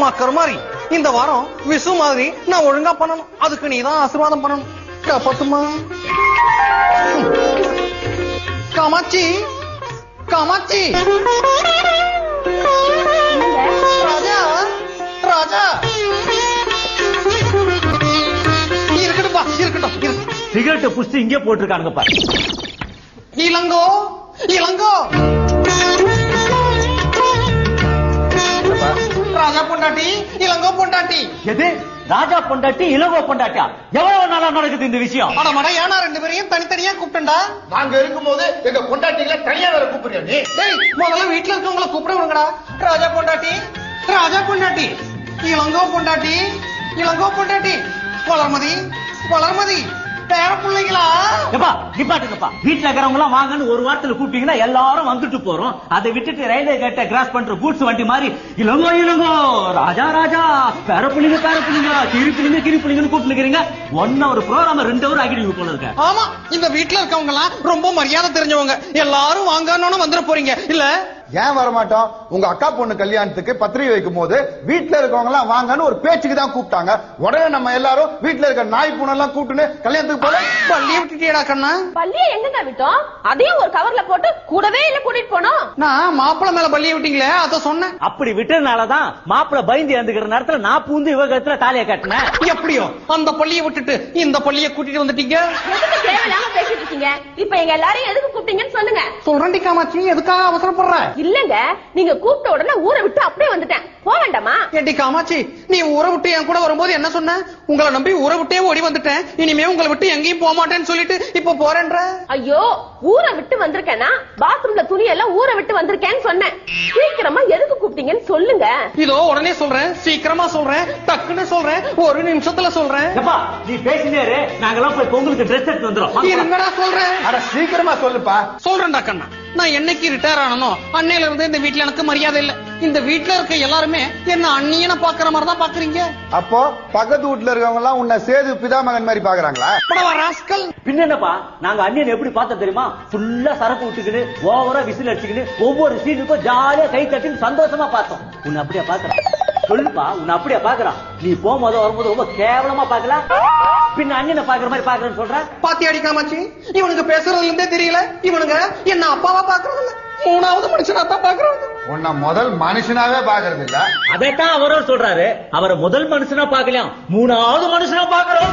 பாக்குற மாதிரி இந்த வாரம் விசு மாதிரி நான் ஒழுங்கா பண்ணணும் அதுக்கு நீ தான் ஆசீர்வாதம் பண்ணணும் காப்பாத்துமா காமாட்சி காமாட்சி ராஜா ராஜா இருக்கட்டும்பா இருக்கட்டும் இருக்கு. சிகரெட்டை புடிச்சு இங்கே போட்டிருக்கானுங்க பாரு இளங்கோ இளங்கோ ராஜா பொண்டாட்டி இளங்கோ பொண்டாட்டி எது ராஜா பொண்டாட்டி இளவோ பொண்டாட்டியா எவ்வளவு நாளா நடக்குது இந்த விஷயம் அட மட ஏனா ரெண்டு பேரையும் தனித்தனியா கூப்பிட்டா நாங்க இருக்கும்போது எங்க பொண்டாட்டிகளை தனியா வேற கூப்பிடுறியா நீ டேய் முதல்ல வீட்டுல இருக்கவங்கள கூப்பிட விடுங்கடா ராஜா பொண்டாட்டி ராஜா பொண்டாட்டி இளங்கோ பொண்டாட்டி இளங்கோ பொண்டாட்டி வளர்மதி வளர்மதி பேர பிள்ளைங்களா எப்பா நிப்பாட்டுங்கப்பா வீட்டுல இருக்கிறவங்க எல்லாம் வாங்கன்னு ஒரு வாரத்துல கூப்பிட்டீங்கன்னா எல்லாரும் வந்துட்டு போறோம் அதை விட்டுட்டு ரயில்வே கேட்ட கிராஸ் பண்ற கூட்ஸ் வண்டி மாதிரி இளங்கோ இளங்கோ ராஜா ராஜா பேர புள்ளிங்க பேர புள்ளிங்க கிரி புள்ளிங்க கிரி புள்ளிங்கன்னு கூப்பிட்டுக்கிறீங்க ஒன் ஹவர் ப்ரோக்ராம் ரெண்டு ஹவர் ஆகிடுவீங்க போல இருக்க ஆமா இந்த வீட்டுல இருக்கவங்க எல்லாம் ரொம்ப மரியாதை தெரிஞ்சவங்க எல்லாரும் வாங்கன்னு வந்துட போறீங்க இல்ல ஏன் வர மாட்டோம் உங்க அக்கா பொண்ணு கல்யாணத்துக்கு பத்திரிகை வைக்கும் போது வீட்டுல இருக்கவங்க எல்லாம் வாங்கன்னு ஒரு பேச்சுக்கு தான் கூப்பிட்டாங்க உடனே நம்ம எல்லாரும் வீட்டுல இருக்க நாய் பூனை எல்லாம் கூப்பிட்டுன்னு கல்யாணத்துக்கு போல பள்ளியை விட்டுட்டியடா கண்ணா பள்ளிய எங்கங்க விட்டோம் அதையும் ஒரு கவர்ல போட்டு கூடவே இல்ல கூட்டிட்டு போனோம் நான் மாப்பிள்ளை மேல பள்ளியை விட்டீங்களே அத சொன்னேன் அப்படி விட்டதுனாலதான் மாப்பிள்ள பயந்து இறந்துக்கிற நேரத்துல நான் பூந்து இவ கழுத்துல தாலியை கட்டினேன் எப்படியோ அந்த பள்ளியை விட்டுட்டு இந்த பள்ளியை கூட்டிட்டு வந்துட்டீங்க எதுக்கு தேவையில்லாம பேசிட்டு இருக்கீங்க இப்ப எங்க எல்லாரையும் எதுக்கு கூப்பிட்டீங்கன்னு சொல்லுங்க சொல்றேன்டி காமாட்சி எதுக்காக அவசரப்படுற இல்லங்க நீங்க கூப்பிட்ட உடனே ஊரை விட்டு அப்படியே வந்துட்டேன் போக வேண்டாமா ஏண்டி காமாட்சி நீ ஊரை விட்டு என் கூட வரும்போது என்ன சொன்ன உங்களை நம்பி ஊரை விட்டே ஓடி வந்துட்டேன் இனிமே உங்களை விட்டு எங்கேயும் போக மாட்டேன்னு சொல்லிட்டு இப்ப போறேன்ற ஐயோ ஊரை விட்டு வந்திருக்கேன்னா பாத்ரூம்ல துணி எல்லாம் ஊரை விட்டு வந்திருக்கேன்னு சொன்னேன் சீக்கிரமா எதுக்கு கூப்பிட்டீங்கன்னு சொல்லுங்க இதோ உடனே சொல்றேன் சீக்கிரமா சொல்றேன் டக்குன்னு சொல்றேன் ஒரு நிமிஷத்துல சொல்றேன் எப்பா நீ பேசினேரு நாங்கெல்லாம் போய் பொங்கலுக்கு ட்ரெஸ் எடுத்து வந்துடும் இருங்கடா சொல்றேன் அட சீக்கிரமா சொல்லுப்பா சொல்றேன்டா கண்ணா நான் என்னைக்கு ரிட்டையர் ஆனனோ அன்னையில இருந்து இந்த வீட்ல எனக்கு மரியாதை இல்ல இந்த வீட்ல இருக்க எல்லாருமே என்ன அண்ணியன பாக்குற மாதிரி தான் பாக்குறீங்க அப்போ பக்கத்து வீட்டுல இருக்கவங்க எல்லாம் உன்னை சேது பிதாமகன் மாதிரி பாக்குறாங்களா படவா ராஸ்கல் பின்ன என்னப்பா நாங்க அண்ணியன் எப்படி பார்த்தோம் தெரியுமா ஃபுல்லா சரக்கு விட்டுக்கிட்டு ஓவரா விசில் அடிச்சுக்கிட்டு ஒவ்வொரு சீனுக்கும் ஜாலியா கை தட்டின்னு சந்தோஷமா பார்த்தோம் உன்னை அப்படியே பாக்குறான் சொல்லுப்பா உன்னை அப்படியே பாக்குறான் நீ போகும்போது வரும்போது ரொம்ப கேவலமா பாக்கல பின்ன அண்ணனை பாக்குற மாதிரி பாக்குறேன்னு சொல்ற பாத்தி அடிக்காமாச்சு இவனுக்கு பேசுறதுல இருந்தே தெரியல இவனுங்க என்ன அப்பாவா பாக்குறது இல்ல மூணாவது மனுஷனா தான் பாக்குறாங்க உன்னை முதல் மனுஷனாவே பாக்குறது இல்ல அதைத்தான் அவரும் சொல்றாரு அவரை முதல் மனுஷனா பாக்கலாம் மூணாவது மனுஷனா பாக்குறோம்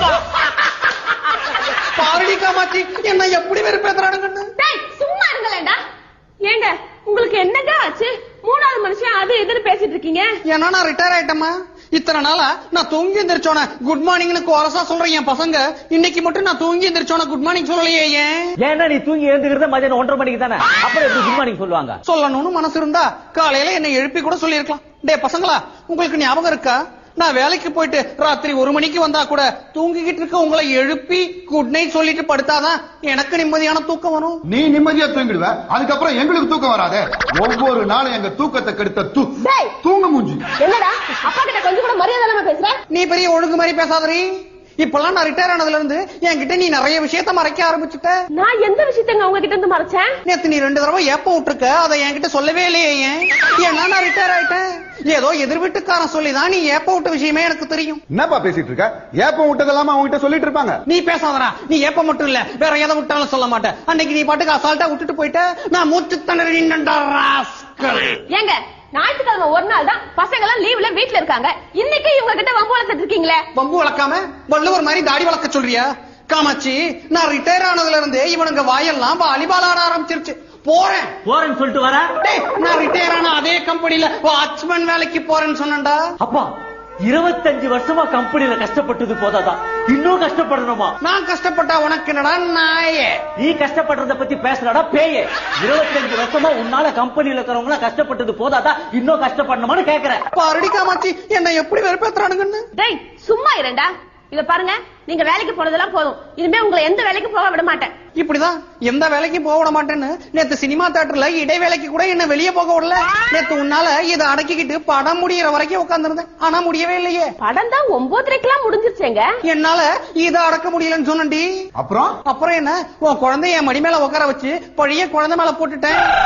பாரடி காமாட்சி என்ன எப்படி வெறுப்பேத்துறானுங்கன்னு டேய் சும்மா இருங்களேண்டா ஏங்க உங்களுக்கு என்னங்க ஆச்சு மூணாவது மனுஷன் அது இதுன்னு பேசிட்டு இருக்கீங்க ஏன்னா நான் ரிட்டையர் ஆயிட்டேமா இத்தனை நாளா நான் தூங்கி எந்திரிச்சோன குட் மார்னிங்னு கோரசா சொல்றேன் என் பசங்க இன்னைக்கு மட்டும் நான் தூங்கி எந்திரிச்சோன குட் மார்னிங் சொல்லலையே ஏன் ஏன்னா நீ தூங்கி எழுந்துக்கிறது மதியானம் ஒன்றரை மணிக்கு தானே அப்புறம் எப்படி குட் மார்னிங் சொல்லுவாங்க சொல்லணும்னு மனசு இருந்தா காலையில என்னை எழுப்பி கூட சொல்லியிருக்கலாம் டே பசங்களா உங்களுக்கு ஞாபகம் இருக்கா நான் வேலைக்கு போயிட்டு ராத்திரி ஒரு மணிக்கு வந்தா கூட தூங்கிக்கிட்டு இருக்க உங்களை எழுப்பி குட் நைட் சொல்லிட்டு படுத்தாதான் எனக்கு நிம்மதியான தூக்கம் வரும் நீ நிம்மதியா தூங்கிடுவ அதுக்கப்புறம் எங்களுக்கு தூக்கம் வராதே ஒவ்வொரு நாளும் எங்க தூக்கத்தை கெடுத்த தூ டேய் தூங்க மூஞ்சி என்னடா அப்பா கிட்ட கொஞ்சம் கூட மரியாதை இல்லாம பேசுற நீ பெரிய ஒழுங்கு மாதிரி பேசாதரி இப்பெல்லாம் நான் ரிட்டையர் ஆனதுல இருந்து என்கிட்ட நீ நிறைய விஷயத்த மறைக்க ஆரம்பிச்சுட்ட நான் எந்த விஷயத்தங்க உங்ககிட்ட இருந்து மறைச்சேன் நேத்து நீ ரெண்டு தடவை ஏப்ப விட்டுருக்க அதை என்கிட்ட சொல்லவே இல்லையே ஏன் ஏன்னா நான் ரிட்டையர் ஆயிட்டேன் ஏதோ எதிர் வீட்டுக்காரன் சொல்லிதான் நீ ஏப்ப விட்ட விஷயமே எனக்கு தெரியும் என்னப்பா பேசிட்டு இருக்க ஏப்பம் விட்டதெல்லாம் அவங்ககிட்ட சொல்லிட்டு இருப்பாங்க நீ பேசாதடா நீ ஏப்ப மட்டும் இல்ல வேற எதை விட்டாலும் சொல்ல மாட்டேன் அன்னைக்கு நீ பாட்டுக்கு அசால்ட்டா விட்டுட்டு போயிட்ட நான் மூச்சு திணறி நின்றா ராஸ்கல் ஏங்க ஞாயிற்றுக்கிழமை ஒரு நாள் தான் பசங்க எல்லாம் லீவ்ல வீட்ல இருக்காங்க இன்னைக்கு இவங்க கிட்ட வம்பு வளர்த்துட்டு இருக்கீங்களே பம்பு வளர்க்காம வள்ளுவர் மாதிரி தாடி வளர்க்க சொல்றியா காமாட்சி நான் ரிட்டையர் ஆனதுல இருந்தே இவனுங்க வாயெல்லாம் வாலிபால் ஆட ஆரம்பிச்சிருச்சு போறேன் போறேன்னு சொல்லிட்டு வர டேய், நான் ரிட்டையர் ஆன அதே கம்பெனில வாட்ச்மேன் வேலைக்கு போறேன்னு சொன்னேன்டா அப்பா இருபத்தஞ்சு வருஷமா கம்பெனில கஷ்டப்பட்டது போதாதா இன்னும் கஷ்டப்படணுமா நான் கஷ்டப்பட்டா உனக்கு என்னடா நாயே நீ கஷ்டப்படுறத பத்தி பேசுறடா பேய இருபத்தஞ்சு வருஷமா உன்னால கம்பெனில இருக்கிறவங்க கஷ்டப்பட்டது போதாதா இன்னும் கஷ்டப்படணுமான்னு கேக்குறேன் பாரடி காமாட்சி என்ன எப்படி வெறுப்பேத்துறானுங்கன்னு டேய் சும்மா இருடா இத பாருங்க நீங்க வேலைக்கு போனதெல்லாம் போதும் இனிமே உங்களை எந்த வேலைக்கும் போக விட மாட்டேன் இப்படிதான் எந்த வேலைக்கும் போக விட மாட்டேன்னு நேத்து சினிமா தியேட்டர்ல இடைவேளைக்கு கூட என்ன வெளியே போக விடல நேத்து உன்னால இதை அடக்கிக்கிட்டு படம் முடியற வரைக்கும் உட்கார்ந்திருந்தேன் ஆனா முடியவே இல்லையே படம் தான் ஒன்பதரைக்கெல்லாம் முடிஞ்சிருச்சேங்க என்னால இதை அடக்க முடியலன்னு சொன்னடி அப்புறம் அப்புறம் என்ன உன் குழந்தைய என் மடி மேல உட்கார வச்சு பழைய குழந்தை மேல போட்டுட்டேன்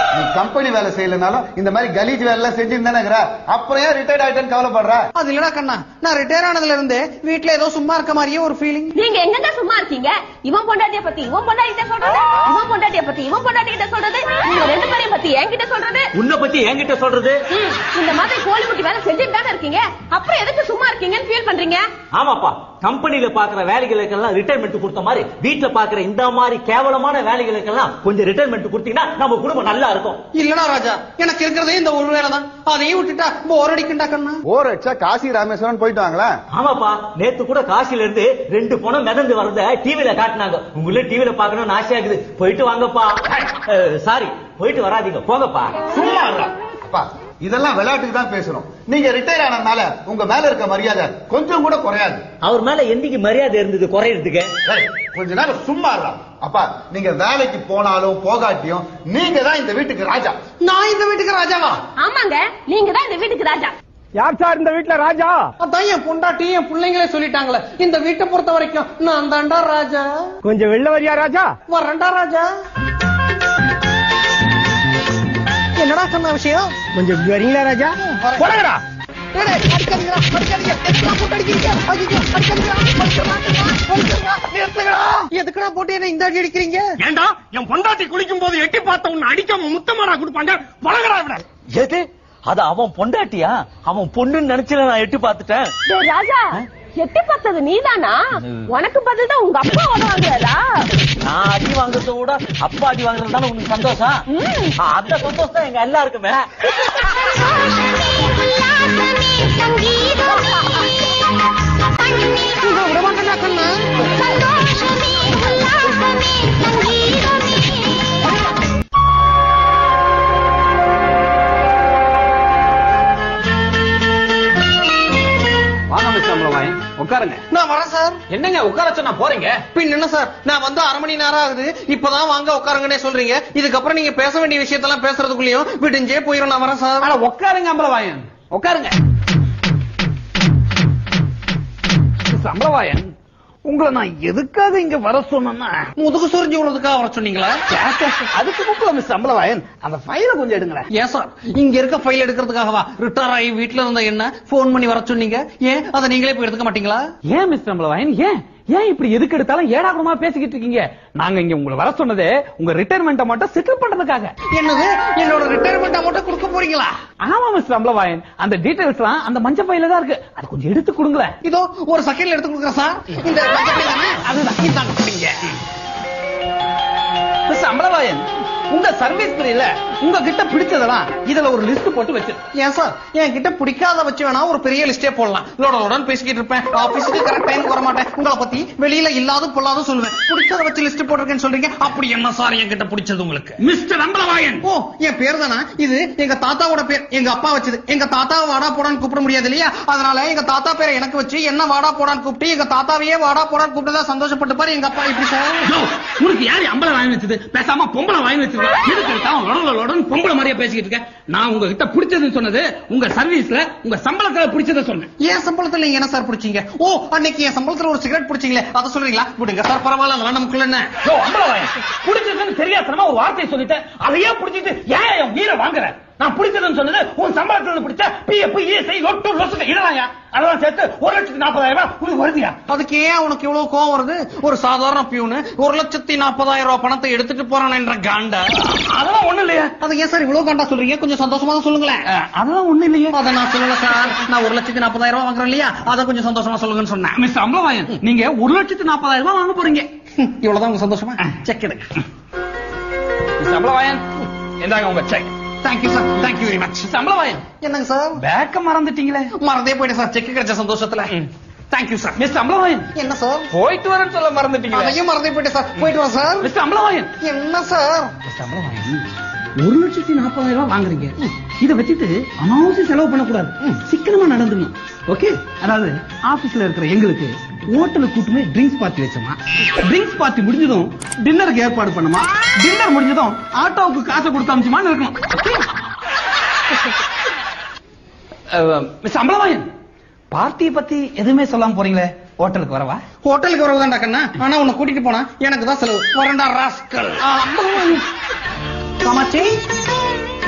நீ கம்பெனி வேலை செய்யலனாலும் இந்த மாதிரி கலீஜ் வேலை எல்லாம் செஞ்சிருந்தானே இருக்கிற. அப்புறம் ஏன் ரிட்டையர்ட் ஆயிட்டேன்னு கவலைப்படுற அது இல்லடா கண்ணா நான் ரிட்டையர் ஆனதுல இருந்து வீட்ல ஏதோ சும்மா இருக்க மாதிரியே ஒரு ஃபீலிங் நீங்க எங்கங்க சும்மா இருக்கீங்க இவன் பொண்டாட்டிய பத்தி இவன் பொண்டாட்டிட்ட சொல்றது இவன் பொண்டாட்டிய பத்தி இவன் பொண்டாட்டி கிட்ட சொல்றது நீங்க ரெண்டு பேரையும் பத்தி என்கிட்ட சொல்றது உன்னை பத்தி என்கிட்ட சொல்றது ம், இந்த மாதிரி கோழிமுட்டி வேலை செஞ்சுட்டு தானே இருக்கீங்க அப்புறம் எதுக்கு சும்மா இருக்கீங்கன்னு ஃபீல் பண்றீங்க ஆமாப்பா கம்பெனில பாக்குற வேலைகளுக்கெல்லாம் ரிட்டைர்மெண்ட் கொடுத்த மாதிரி வீட்டுல பாக்குற இந்த மாதிரி கேவலமான வேலைகளுக்கெல்லாம் கொஞ்சம் ரிட்டைர்மெண்ட் கொடுத்தீங்கன்னா நம்ம குடும்பம் நல்லா இருக்கும் இல்லடா ராஜா எனக்கு இருக்கிறதே இந்த ஒரு வேலை தான் அதையும் விட்டுட்டா போர் அடிக்கண்டா கண்ணா ஓர் அடிச்சா காசி ராமேஸ்வரன் போயிட்டு வாங்களேன் ஆமாப்பா நேத்து கூட காசில இருந்து ரெண்டு பணம் மிதந்து வரத டிவில காட்டினாங்க உங்களே டிவில பாக்கணும்னு ஆசையா இருக்குது போயிட்டு வாங்கப்பா சாரி போயிட்டு வராதீங்க போங்கப்பா சும்மா இருடா. அப்பா இதெல்லாம் விளையாட்டுக்கு தான் பேசணும் நீங்க ரிட்டையர் ஆனதுனால உங்க மேல இருக்க மரியாதை கொஞ்சம் கூட குறையாது அவர் மேல என்னைக்கு மரியாதை இருந்தது குறையறதுக்கு ஏய், கொஞ்ச நேரம் சும்மா இருடா. அப்பா நீங்க வேலைக்கு போனாலும் போகாட்டியும் நீங்க தான் இந்த வீட்டுக்கு ராஜா நான் இந்த வீட்டுக்கு ராஜாவா ஆமாங்க நீங்க தான் இந்த வீட்டுக்கு ராஜா யார் சார் இந்த வீட்ல ராஜா அதான் என் பொண்டாட்டி என் பிள்ளைங்களே சொல்லிட்டாங்களே இந்த வீட்டை பொறுத்த வரைக்கும் நான் தாண்டா ராஜா கொஞ்சம் வெளில வரியா ராஜா வரண்டா ராஜா என்னடா கண்ணா விஷயம் கொஞ்சம் இப்படி வரீங்களா ராஜா வரேன். போடங்கடா டேய், டேய், அடிக்காதீங்கடா, அடிக்காதீங்க. எதுக்குடா போட்டு அடிக்கிறீங்க? ஐயையோ, அடிக்காதீங்கடா, அடிக்காதீங்கடா, அடிக்காதீங்கடா, நிறுத்துங்கடா. எதுக்குடா போட்டு என்ன இந்த அடி அடிக்கிறீங்க ஏண்டா என் பொண்டாட்டி குளிக்கும் போது எட்டி பார்த்த உன்னை அடிக்காம முத்தமாடா கொடுப்பாங்க பழகடா விட எது அது அவன் பொண்டாட்டியா அவன் பொண்ணுன்னு நினைச்சுல நான் எட்டு பார்த்துட்டேன் டேய் ராஜா எட்டி பார்த்தது நீதானா உனக்கு பதில் தான் உங்க அப்பா உதவாங்கடா நான் அடி வாங்குறத விட அப்பா அடி வாங்குறது தானே உனக்கு சந்தோஷம் ம். ஆ, அந்த சந்தோஷம் தான் எங்க எல்லாருக்குமே இவன் விட மாட்டேன்டா கண்ணா வாங்க மிஸ்டர் அம்பலவாயன் உட்காருங்க நான் வரேன் சார் என்னங்க உட்கார சொன்னா போறீங்க பின் என்ன சார் நான் வந்து அரை மணி நேரம் ஆகுது இப்பதான் வாங்க உட்காருங்கன்னே சொல்றீங்க இதுக்கப்புறம் நீங்க பேச வேண்டிய விஷயத்தெல்லாம் பேசுறதுக்குள்ளயும் விடிஞ்சே போயிடும் நான் வரேன் சார் ஆனா உட்காருங்க அம்பலவாயன் உட்காருங்க மிஸ்டர் அம்பலவாயன் உங்களை நான் எதுக்காக இங்க வர சொன்னேன்னா முதுகு சொரிஞ்சு விடுறதுக்காக வர சொன்னீங்களா அதுக்கு முக்கியம் மிஸ்டர் அம்பலவாயன் அந்த ஃபைலை கொஞ்சம் எடுங்களேன் ஏன் சார் இங்க இருக்க ஃபைல் எடுக்கிறதுக்காகவா ரிட்டையர் ஆகி வீட்டுல இருந்த என்ன போன் பண்ணி வர சொன்னீங்க ஏன் அதை நீங்களே போய் எடுத்துக்க மாட்டீங்களா ஏன் மிஸ்டர் அம்பலவாயன் ஏன் ஏன் இப்படி எதுக்கு எடுத்தாலும் ஏடா கூடமா பேசிக்கிட்டு இருக்கீங்க நாங்க இங்க உங்களை வர சொன்னதே உங்க ரிட்டையர்மெண்ட்டை மட்டும் செட்டில் பண்றதுக்காக என்னது என்னோட ரிட்டையர்மெண்ட் அமௌண்ட் கொடுக்க போறீங்களா ஆமா மிஸ்டர் அம்பலவாயன் அந்த டீடைல்ஸ் எல்லாம் அந்த மஞ்சள் பையில தான் இருக்கு அது கொஞ்சம் எடுத்து கொடுங்களேன் இதோ ஒரு செகண்ட்ல எடுத்து கொடுக்குறேன் சார் இந்த பக்கத்துல தானே? அதுதான் இந்தாங்க பிடிங்க. மிஸ்டர் அம்பலவாயன் உங்க சர்வீஸ் பிரியில உங்க கிட்ட பிடிச்சதெல்லாம் இதுல ஒரு லிஸ்ட் போட்டு வச்சிருக்கேன் ஏன் சார் என் கிட்ட பிடிக்காத வச்சு வேணா ஒரு பெரிய லிஸ்டே போடலாம் லோட லோடன் பேசிக்கிட்டு இருப்பேன் ஆபீஸுக்கு கரெக்ட் டைம் வர மாட்டேன் உங்களை பத்தி வெளியில இல்லாத பொல்லாத சொல்லுவேன் பிடிச்சத வச்சு லிஸ்ட் போட்டிருக்கேன்னு சொல்றீங்க அப்படி என்ன சார் என் கிட்ட பிடிச்சது உங்களுக்கு மிஸ்டர் அம்பலவாயன் ஓ என் பேர் தானா இது எங்க தாத்தாவோட பேர் எங்க அப்பா வச்சது எங்க தாத்தாவை வாடா போடான்னு கூப்பிட முடியாது இல்லையா அதனால எங்க தாத்தா பேரை எனக்கு வச்சு என்ன வாடா போடான்னு கூப்பிட்டு எங்க தாத்தாவையே வாடா போடான்னு கூப்பிட்டதா சந்தோஷப்பட்டு பாரு எங்க அப்பா இப்படி சார் உனக்கு யாரு அம்பளை வாங்கி வச்சது பேசாம பொம்பளை வாங்கி வச்சிருக்க எதுக்கு எடுத்தாலும் லொடல லொடன்னு பொம்பளை மாதிரியே பேசிக்கிட்டு இருக்க நான் உங்ககிட்ட பிடிச்சதுன்னு சொன்னது உங்க சர்வீஸ்ல உங்க சம்பளத்துல பிடிச்சத சொன்னேன் ஏன் சம்பளத்துல நீங்க என்ன சார் பிடிச்சீங்க ஓ அன்னைக்கு என் சம்பளத்துல ஒரு சிகரெட் பிடிச்சீங்களே அதை சொல்றீங்களா விடுங்க சார் பரவாயில்ல அதெல்லாம் நமக்குள்ள என்ன யோ, அம்பளை வாங்கி பிடிச்சதுன்னு தெரியாதனமா ஒரு வார்த்தையை சொல்லிட்டேன் அதையே பிடிச்சிட்டு ஏன் என் உயிரை வாங்குற நான் பிடிச்சதுன்னு சொன்னது உன் சம்பளத்துல இருந்து பிடிச்ச பிஎஃப் இஎஸ்ஐ லொட்டு லொசுக்கு இதெல்லாம் அதெல்லாம் சேர்த்து ஒரு லட்சத்தி நாற்பதாயிரம் ரூபாய் உனக்கு வருதியா அதுக்கு ஏன் உனக்கு இவ்வளவு கோவம் வருது ஒரு சாதாரண பியூனு ஒரு லட்சத்தி நாற்பதாயிரம் ரூபாய் பணத்தை எடுத்துட்டு போறான் என்ற காண்டா அதெல்லாம் ஒண்ணு இல்லையா அது ஏன் சார் இவ்வளவு காண்டா சொல்றீங்க கொஞ்சம் சந்தோஷமா தான் சொல்லுங்களேன் அதெல்லாம் ஒண்ணு இல்லையே அதை நான் சொல்லல சார் நான் ஒரு லட்சத்தி நாற்பதாயிரம் ரூபாய் வாங்குறேன் இல்லையா அதை கொஞ்சம் சந்தோஷமா சொல்லுங்கன்னு சொன்னேன் மிஸ் அம்பலவாயன் நீங்க ஒரு லட்சத்தி நாற்பதாயிரம் ரூபாய் வாங்க போறீங்க ஹம், இவ்வளவுதான் உங்க சந்தோஷமா செக் எடுங்க மிஸ் அம்பலவாயன் இந்தாங்க உங்க cheque thank you sir thank you very much miss Ambalavayan என்னங்க சார் பேக்க மறந்துட்டீங்களே மறந்தே போயிட்டேன் சார் செக் கிடைச்ச சந்தோஷத்துல தேங்க்யூ சார் மிஸ் அம்பலவாயன் என்ன சார் போயிட்டு வரேன்னு சொல்ல மறந்துட்டீங்களே அதையும் மறந்தே போயிட்டேன் சார் போயிட்டு வா சார் மிஸ் அம்பலவாயன் என்ன சார் ஒரு லட்சத்தி நாற்பதாயிரம் ரூபாய் வாங்குறீங்க இதை வச்சுட்டு அனாவசியம் செலவு பண்ணக்கூடாது சிக்கனமா நடந்துக்கணும் ஓகே அதாவது ஆபீஸ்ல இருக்கிற எங்களுக்கு ஹோட்டலுக்கு கூட்டுமே ட்ரிங்க்ஸ் பார்ட்டி வச்சோமா ட்ரிங்க்ஸ் பார்ட்டி முடிஞ்சதும் டின்னருக்கு ஏற்பாடு பண்ணுமா டின்னர் முடிஞ்சதும் ஆட்டோவுக்கு காசை கொடுத்து அமிச்சுமான்னு இருக்கணும் மிஸ் அம்பலவாயன் பார்ட்டியை பத்தி எதுவுமே சொல்லாம போறீங்களே ஹோட்டலுக்கு வரவா ஹோட்டலுக்கு வரவுதான்டா கண்ணா ஆனா உன்னை கூட்டிட்டு போனா எனக்கு தான் செலவு வரண்டா ராஸ்கல் காமாட்சி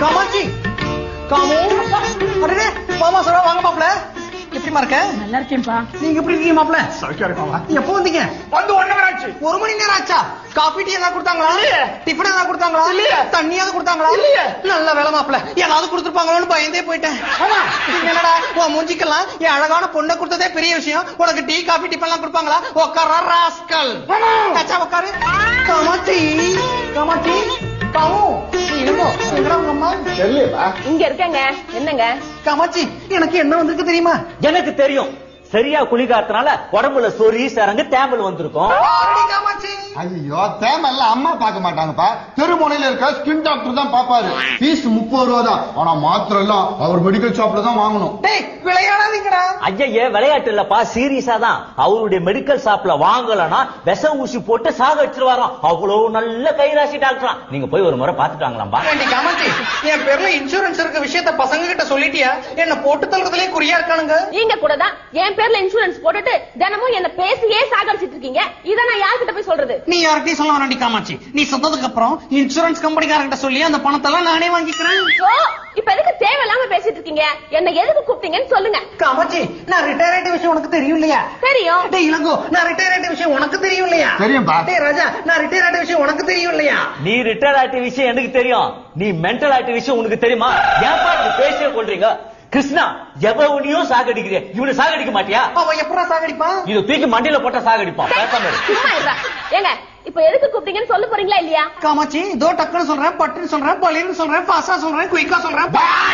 காமாட்சி காமு அடடே மாமா சொல்ல வாங்க மாப்ள எப்படிமா இருக்க நல்லா இருக்கேன்பா நீங்க எப்படி இருக்கீங்க மாப்ள சௌக்கியம் இருக்கமா எப்போ வந்தீங்க வந்து ஒண்ணு ஆச்சு ஒரு மணி நேரம் ஆச்சா காபி டீ ஏதாவது கொடுத்தாங்களா இல்லையே. டிஃபன் ஏதாவது கொடுத்தாங்களா இல்லையே. தண்ணியாவது கொடுத்தாங்களா இல்லையே. நல்ல வேலை மாப்ள ஏதாவது கொடுத்துருப்பாங்களோன்னு பயந்தே போயிட்டேன் நீங்க என்னடா உன் மூஞ்சிக்கெல்லாம் என் அழகான பொண்ணை கொடுத்ததே பெரிய விஷயம் உனக்கு டீ காபி டிஃபன் எல்லாம் கொடுப்பாங்களா உட்கார ராஸ்கல் அச்சா உட்காரு காமாட்சி காமாட்சி காமு நீ இருங்கோ எங்கடா உங்க அம்மா தெரியலப்பா இங்க இருக்கேங்க என்னங்க காமாட்சி எனக்கு என்ன வந்திருக்கு தெரியுமா எனக்கு தெரியும் சரியா குளிக்காத்துனால உடம்புல சொறி சரங்கு தேமல் வந்திருக்கும் ஆடி காமாட்சி ஐயோ தேமெல்லாம் அம்மா பார்க்க மாட்டாங்கப்பா தெருமுனையில இருக்க ஸ்கின் டாக்டர் தான் பாப்பாரு ஃபீஸ் முப்பது ரூபா தான் ஆனா மாத்திரை எல்லாம் அவர் மெடிக்கல் ஷாப்ல தான் வாங்கணும் டேய் விளையாடாதீங்கடா ஐய விளையாட்டு இல்லப்பா சீரியஸா தான் அவருடைய மெடிக்கல் ஷாப்ல வாங்கலனா விஷ ஊசி போட்டு சாக வச்சிருவாராம் அவ்வளவு நல்ல கைராசி டாக்டரா நீங்க போய் ஒரு முறை பாத்துட்டாங்களாம்பா ஏண்டி காமாட்சி என் பேர்ல இன்சூரன்ஸ் இருக்க விஷயத்த பசங்க கிட்ட சொல்லிட்டியா என்ன போட்டு தள்ளுறதுலயே குறியா இருக்கானுங்க நீங்க கூட தான் என் பேர்ல இன்சூரன்ஸ் போட்டுட்டு தினமும் என்ன பேசியே சாகடிச்சிட்டு இருக்கீங்க இத நான் யார்கிட்ட போய் சொல்றது நீ யார்கிட்டயும் சொல்ல வேண்டாம் காமாட்சி நீ சொன்னதுக்கு அப்புறம் இன்சூரன்ஸ் கம்பெனிக்காரங்கிட்ட சொல்லி அந்த பணத்தை எல்லாம் நானே வாங்கிக்கிறேன் ஓ இப்ப எதுக்கு தேவையில்லாம பேசிட்டு இருக்கீங்க என்ன எதுக்கு கூப்பிட்டீங்கன்னு சொல்லுங்க காமாட்சி நான் ரிட்டையர் ஆயிட்ட விஷயம் உனக்கு தெரியும் இல்லையா தெரியும் டேய் இளங்கோ நான் ரிட்டையர் ஆயிட்ட விஷயம் உனக்கு தெரியும் இல்லையா தெரியும்பா. டேய் ராஜா நான் ரிட்டையர் ஆயிட்ட விஷயம் உனக்கு தெரியும் இல்லையா நீ ரிட்டையர் ஆயிட்ட விஷயம் எனக்கு தெரியும் நீ மென்டல் ஆயிட்ட விஷயம் உனக்கு தெரியுமா ஏன்பா இப்படி பேசியே கொள்றீங்க கிருஷ்ணா எவனையும் சாகடிக்கிறிய இவனை சாகடிக்க மாட்டியா அவன் எப்படா சாகடிப்பான் இது தூக்கி மண்டியில போட்டா சாகடிப்பான் பேசாம இரு. சும்மா இருடா ஏங்க இப்ப எதுக்கு கூப்பிட்டீங்கன்னு சொல்ல போறீங்களா இல்லையா காமாட்சி இதோ டக்குன்னு சொல்றேன் பட்டுன்னு சொல்றேன் பளிர்னு சொல்றேன் பாசா சொல்றேன் குயிக்கா சொல்றேன்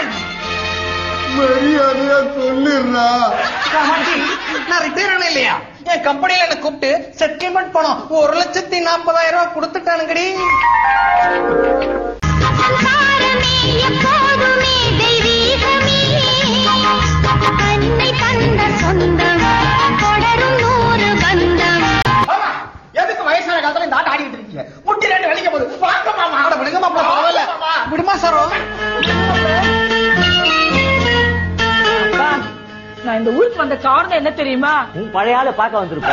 மரியாதையா சொல்லிடுறா காமாட்சி நான் ரிட்டையர் ஆனேன் இல்லையா என் கம்பெனில என்ன கூப்பிட்டு செட்டில்மெண்ட் பணம் ஒரு லட்சத்தி நாற்பதாயிரம் ரூபாய் கொடுத்துட்டானுங்கடி சம்சாரமே எப்போதுமே தெய்வீகமே அன்னை தந்த சொந்தம் தொடரும் நூறு பந்தம் எதுக்கு வயசான காலத்துல இந்த ஆட்டம் ஆடிட்டு இருக்கீங்க முட்டி ரெண்டு வெளிக்க போகுது வாங்க மாமா அட விடுங்க மாப்பிள பரவாயில்ல விடுமா சாரோ அப்பா, நான் இந்த ஊருக்கு வந்த காரணம் என்ன தெரியுமா உன் பழைய ஆளை பார்க்க வந்திருப்ப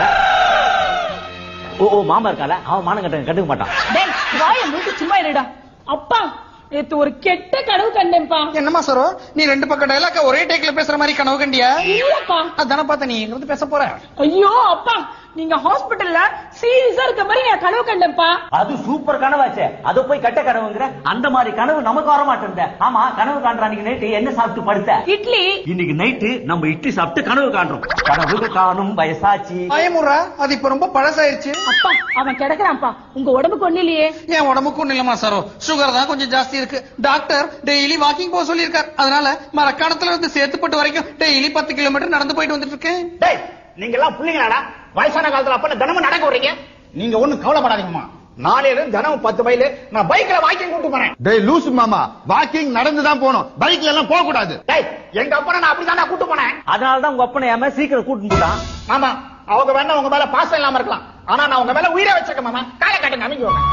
ஓ ஓ மாமா இருக்கால அவன் மானம் கட்ட கண்டுக்க மாட்டான் டேய் வாய மூட்டு சும்மா இருடா அப்பா நேத்து ஒரு கெட்ட கனவு கண்டேன்ப்பா என்னமா சாரோ நீ ரெண்டு பக்கம் டைலாக்க ஒரே டேக்ல பேசுற மாதிரி கனவு கண்டியா இல்லப்பா அதான பார்த்த நீ எங்க வந்து பேச போற ஐயோ அப்பா நீங்க ஹாஸ்பிடல்ல சீரியஸா இருக்க மாதிரி நான் கனவு கண்டேன்ப்பா அது சூப்பர் கனவாச்சே அத போய் கட்ட கனவுங்கிற அந்த மாதிரி கனவு நமக்கு வர மாட்டேன் ஆமா கனவு காண்ற அன்னைக்கு நைட்டு என்ன சாப்பிட்டு படுத்த இட்லி இன்னைக்கு நைட்டு நம்ம இட்லி சாப்பிட்டு கனவு காண்றோம் கனவு காணும் வயசாச்சு பயமுறா அது இப்ப ரொம்ப பழசாயிருச்சு அப்பா அவன் கிடக்குறான்ப்பா உங்க உடம்புக்கு ஒண்ணு இல்லையே என் உடம்புக்கு ஒண்ணு இல்லமா சாரோ சுகர் தான் கொஞ்சம் ஜாஸ்தி இருக்கு டாக்டர் டெய்லி வாக்கிங் போக சொல்லியிருக்கார் அதனால மரக்காணத்துல இருந்து சேத்துப்பட்டு வரைக்கும் டெய்லி பத்து கிலோமீட்டர் நடந்து போயிட்டு வந்துட்டு இருக்கேன் டேய் நீங்க எல்லாம் பிள்ளைங்களாடா வயசான காலத்துல அப்ப தினமும் நடக்க விடுறீங்க நீங்க ஒண்ணும் கவலைப்படாதீங்கம்மா நாளையில இருந்து தினமும் பத்து மைல் நான் பைக்ல வாக்கிங் கூட்டு போறேன் டேய் லூசு மாமா வாக்கிங் நடந்து தான் போகணும் பைக்ல எல்லாம் போக கூடாது டேய் எங்க அப்பனை நான் அப்படிதான் கூட்டு போனேன் அதனாலதான் உங்க அப்பனை ஏமா சீக்கிரம் கூட்டிட்டு போட்டான் மாமா அவங்க வேணா உங்க மேல பாசம் இல்லாம இருக்கலாம் ஆனா நான் உங்க மேல உயிரை வச்சிருக்கேன் மாமா காலை காட்டுங்க அமைங்க வாங்க.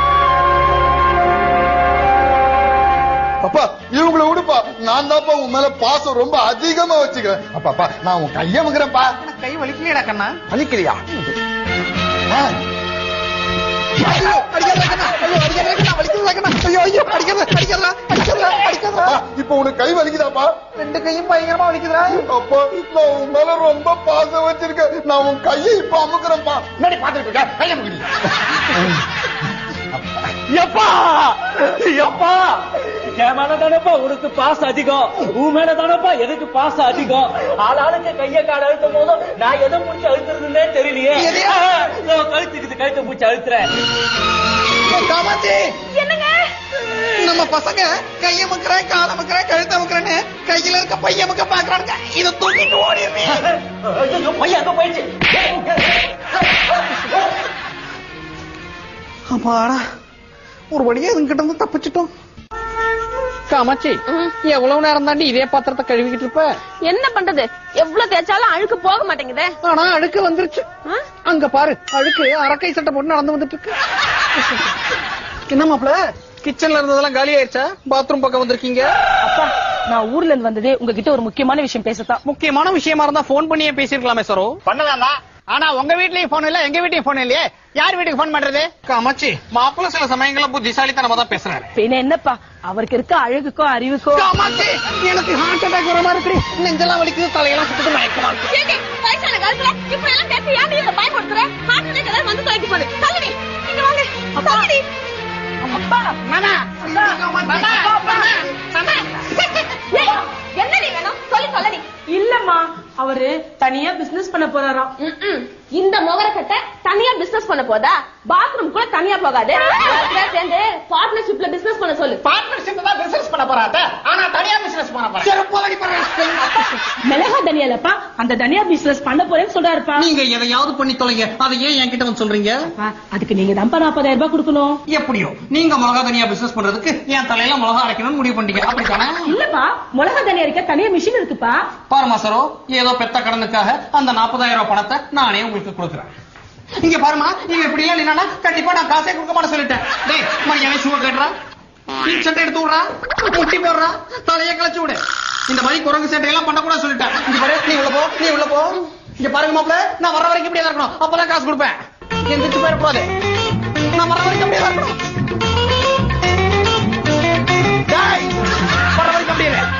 அப்பா இவங்கள விடுப்பா நான் தான்ப்பா உன் மேல பாசம் ரொம்ப அதிகமா வச்சுக்கிறேன் அப்பா அப்பா நான் உன் கைய முகிறேன்ப்பா ஆனா கை வலிக்கலையடா கண்ணா அழிக்கிறியா ஐயோ, அடிக்காதடா கண்ணா. ஐயோ, அடிக்காதடா கண்ணா. வலிக்குதுடா கண்ணா. ஐயோ, ஐயோ, அடிக்காத, அடிக்காதடா, அடிக்காதடா, அடிக்காதடா. இப்போ உனக்கு கை வலிக்குதாப்பா ரெண்டு கையும் பயங்கரமா வலிக்குதுடா அப்பா நான் உன் மேல ரொம்ப பாசம் வச்சிருக்கேன் நான் உன் கையை இப்ப அமுக்குறேன்ப்பா முன்னாடி பாத்துட்டு இருக்க கையை முகிறீங்க எப்பா எப்பா என் மேல தானப்பா உனக்கு பாசம் அதிகம் உன் மேல தானப்பா எனக்கு பாசம் அதிகம் ஆளாளுக்கு கைய கால அழுத்தும் போதும் நான் எதை முடிச்சு அழுத்துறதுன்னே தெரியலையே எதையா? நான் கழுத்துக்குது கழுத்தை முடிச்சு அழுத்துறேன் காமாச்சி என்னங்க நம்ம பசங்க கைய முக்கிறேன் கால முக்கிறேன் கழுத்த முக்கிறேன்னு கையில இருக்க பைய முக்க பாக்குறானுங்க இத தூக்கிட்டு ஓடிடுறேன் ஐயோ, பையன் அங்க போயிடுச்சு அப்பாடா ஒரு வழியா இதுங்கிட்ட இருந்து தப்பிச்சிட்டோம் காமாச்சி எவ்வளவு நேரம் தாண்டி இதே பாத்திரத்தை கழுவிக்கிட்டு இருப்ப என்ன பண்றது எவ்வளவு தேய்ச்சாலும் அழுக்கு போக மாட்டேங்குதே ஆனா அழுக்கு வந்துருச்சு ஆ? அங்க பாரு அழுக்கு அரக்கை சட்டை போட்டு நடந்து வந்துட்டு இருக்கு என்ன மாப்பிள கிச்சன்ல இருந்ததெல்லாம் காலி ஆயிடுச்சா பாத்ரூம் பக்கம் வந்திருக்கீங்க அப்பா நான் ஊர்ல இருந்து வந்ததே உங்ககிட்ட ஒரு முக்கியமான விஷயம் பேசத்தான் முக்கியமான விஷயமா இருந்தா போன் பண்ணியே பேசிருக்கலாமே சரோ பண்ணலாம் ஆனா உங்க வீட்லயும் போன் இல்ல எங்க வீட்லயும் போன் இல்லையே யார் வீட்டுக்கு போன் பண்றது காமாட்சி மாப்பிள்ள சில சமயங்கள்ல புத்திசாலித்தனமா தான் பேசுறாரு பின்ன என்னப்பா அவருக்கு இருக்க அழகுக்கோ அறிவுக்கோ காமாட்சி எனக்கு ஹார்ட் அட்டாக் வர மாதிரி இருக்கு நெஞ்செல்லாம் வலிக்குது தலையெல்லாம் சுத்துது மயக்கமா இருக்கு ஏங்க, வயசான காலத்துல இப்படி எல்லாம் பேசி ஏன் நீ பயப்படுத்துற ஹார்ட் அட்டாக் எல்லாம் வந்து தொலைக்கு போகுது தள்ளுடி இங்க வாங்க தள்ளுடி அப்பா மாமா ஏய், என்னடி வேணும் சொல்லி சொல்லடி இல்லம்மா அவரு தனியா பிசினஸ் பண்ண போறாராம் ம்ம். இந்த முகரக்கட்டை தனியா பிசினஸ் பண்ண போதா பாத்ரூம் கூட தனியா போகாது எல்லாரும் சேர்ந்து பார்ட்னர்ஷிப்ல பிசினஸ் பண்ண சொல்லு பார்ட்னர்ஷிப் தான் பிசினஸ் பண்ண போறாத்த ஆனா தனியா பிசினஸ் பண்ண போறேன் செருப்பாடி பரவாயில்ல மிளகா தனியாலப்பா அந்த தனியா பிசினஸ் பண்ண போறேன்னு சொல்றாருப்பா நீங்க எதையாவது பண்ணி தொலைங்க அதை ஏன் என்கிட்ட வந்து சொல்றீங்க அப்பா, அதுக்கு நீங்க தான்ப்பா நாற்பதாயிரம் ரூபாய் கொடுக்கணும் எப்படியோ நீங்க மிளகா தனியா பிசினஸ் பண்றதுக்கு என் தலையில மிளகா அரைக்கணும்னு முடிவு பண்ணிட்டீங்க அப்படித்தானே இல்லப்பா மிளகா தனியா இருக்க தனியா மிஷின் இருக்குப்பா பாருமா சரோ ஏதோ பெத்த கடனுக்காக அந்த நாற்பதாயிரம் ரூபாய் பணத்தை நானே உங்களுக்கு கொடுக்குறேன் இங்க பாருமா நீங்க இப்படி எல்லாம் நின்னா கண்டிப்பா நான் காசே கொடுக்க மாட்டேன் சொல்லிட்டேன் டேய் மரியாதை ஷூ கட்டுறா டீ சட்டை எடுத்து விடுறா முட்டி போடுறா தலையை கிளச்சு விடு இந்த மாதிரி குரங்கு சட்டை எல்லாம் பண்ணக்கூடாது சொல்லிட்டேன் இங்க பாரு நீ உள்ள போ நீ உள்ள போ இங்க பாருங்க மாப்பிள நான் வர வரைக்கும் இப்படியே தான் இருக்கணும் அப்பதான் காசு கொடுப்பேன் எந்திரிச்சு போயிடக்கூடாது நான் வர வரைக்கும் அப்படியே தான் இருக்கணும் டேய், வர வரைக்கும் அப்படியே இரு.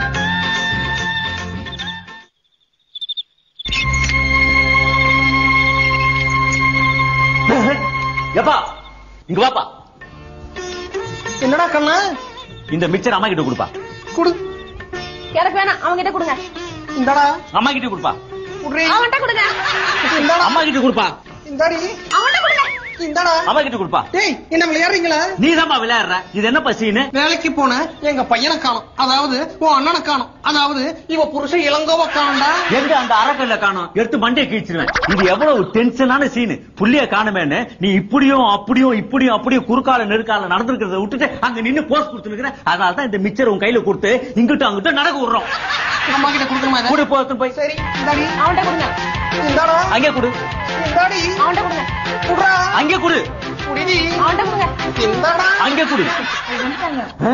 எப்பா இங்க வாப்பா என்னடா கண்ணா இந்த மிச்சர் அம்மா கிட்ட கொடுப்பா குடு எனக்கு வேணாம் அவங்க கிட்ட கொடுங்க இந்தாடா அம்மா கிட்ட கொடுப்பா குடுறி அவன்கிட்ட கொடுங்க இந்தாடா அம்மா கிட்ட கொடுப்பா இந்தாடி அவன்கிட்ட கொடுங்க இந்தாடா அம்மா கிட்ட கொடுப்பா டேய் என்ன விளையாடுறீங்களா நீ தான்ப்பா விளையாடுற இது என்ன பசின்னு வேலைக்கு போன எங்க பையனை காணும் அதாவது உன் அண்ணனை காணும் அதாவது இவ புருஷன் இளங்கோவ காணும்டா எங்க அந்த அறக்கல்ல காணோம் எடுத்து மண்டையை கீழ்ச்சிருவேன் இது எவ்வளவு டென்ஷனான சீனு புள்ளிய காணுமேன்னு நீ இப்படியும் அப்படியும் இப்படியும் அப்படியும் குறுக்கால நெருக்கால நடந்திருக்கிறத விட்டுட்டு அங்க நின்னு போஸ்ட் கொடுத்துருக்கிற அதனால தான் இந்த மிச்சர் உன் கையில கொடுத்து இங்கிட்டும் அங்கிட்டும் நடக்க விடுறோம் அம்மா கிட்ட கொடுக்கணுமா இதை? கூடு போத்து போய் சரி இந்தாடி அவன்கிட்ட கொடுங்க இந்தாடா அங்கே கொடு இந்தாடி அவன்கிட்ட கொடுங்க குடுறா அங்கே கொடு குடிடி அவன்கிட்ட கொடுங்க இந்தாடா அங்கே கொடு ஆ?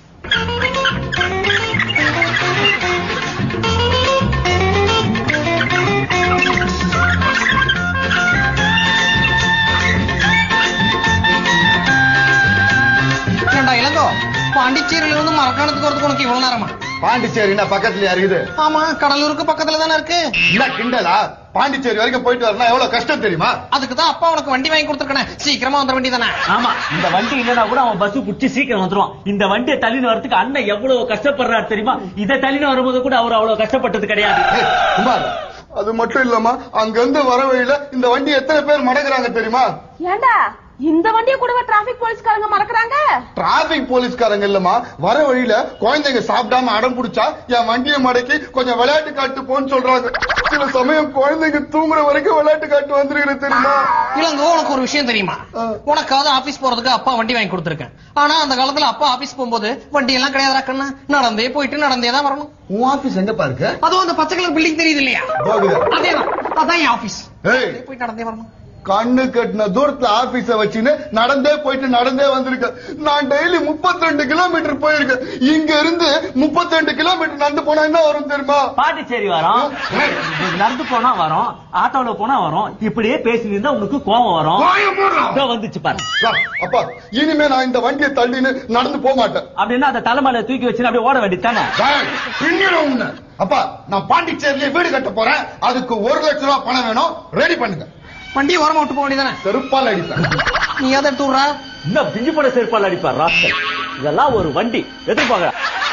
ஏண்டா இளங்கோ பாண்டிச்சேரியில இருந்து மரக்காணத்துக்கு வரதுக்கு உனக்கு இவ்வளவு நேரமா பாண்டிச்சேரினா பக்கத்துலயா இருக்குது ஆமா கடலூருக்கு பக்கத்துல தானே இருக்கு இல்ல கிண்டலா பாண்டிச்சேரி வரைக்கும் போயிட்டு வரணும் எவ்வளவு கஷ்டம் தெரியுமா அதுக்கு தான் அப்பா உனக்கு வண்டி வாங்கி கொடுத்துருக்கேன் சீக்கிரமா வந்துட வேண்டியதானே ஆமா இந்த வண்டி இல்லனா கூட அவன் பஸ் புடிச்சு சீக்கிரம் வந்துருவான் இந்த வண்டியை தள்ளின்னு வரதுக்கு அண்ணன் எவ்வளவு கஷ்டப்படுறாரு தெரியுமா இதை தள்ளின்னு வரும்போது கூட அவர் அவ்வளவு கஷ்டப்பட்டது கிடையாது ஏய், குமார் அது மட்டும் இல்லாம அங்க இருந்து வர வழியில இந்த வண்டி எத்தனை பேர் மடக்குறாங்க தெரியுமா ஏண்டா இந்த வண்டியை கூடவா டிராபிக் போலீஸ்காரங்க மறக்கறாங்க டிராபிக் போலீஸ்காரங்க இல்லமா வர வழியில குழந்தைங்க சாப்பிடாம அடம் புடிச்சா என் வண்டியை மடக்கி கொஞ்சம் விளையாட்டு காட்டு போன்னு சொல்றாங்க சில சமயம் குழந்தைங்க தூங்குற வரைக்கும் விளையாட்டு காட்டு வந்துருக்குது தெரியுமா இளங்கோ உனக்கு ஒரு விஷயம் தெரியுமா ஆ. உனக்காவது ஆபீஸ் போறதுக்கு அப்பா வண்டி வாங்கி கொடுத்துருக்கேன் ஆனா அந்த காலத்துல அப்பா ஆபீஸ் போகும்போது வண்டி எல்லாம் கிடையாதுடா கண்ணா நடந்தே போயிட்டு நடந்தே தான் வரணும் உன் ஆபீஸ் எங்க பாருக்கு அதுவும் அந்த பச்சை கலர் பில்டிங் தெரியுது இல்லையா அதேதான் அதான் என் ஆபீஸ் ஏய் போயிட்டு நடந்தே வரணும் கண்ணு கட்டின தூரத்துல ஆபீஸ வச்சுன்னு நடந்தே போயிட்டு நடந்தே வந்திருக்கேன் நான் டெய்லி 32 கிலோமீட்டர் போயிருக்கேன் இங்க இருந்து 32 கிலோமீட்டர் நடந்து போனா என்ன வரும் தெரியுமா பாண்டிச்சேரி வரோம் நடந்து போனா வரும் ஆட்டோல போனா வரும் இப்படியே பேசி இருந்தா உனக்கு கோபம் வரும் இதோ வந்துச்சு பாரு வா, அப்பா இனிமே நான் இந்த வண்டியை தள்ளின்னு நடந்து போக மாட்டேன் அப்படின்னா அந்த தலைமையில தூக்கி வச்சு அப்படியே ஓட வேண்டியதானே டேய், பின்னிடும் உன்னை. அப்பா நான் பாண்டிச்சேரியில வீடு கட்ட போறேன் அதுக்கு ஒரு லட்சம் ரூபாய் பணம் வேணும் ரெடி பண்ணுங்க வண்டியை ஓரமா விட்டு போக வேண்டியதானே செருப்பால் அடிப்பேன் நீ அதை எடுத்து விடுறா இன்னும் பிஞ்சு போட செருப்பால் அடிப்பார் ராஸ்கல் இதெல்லாம் ஒரு வண்டி எதிர்பார்க்க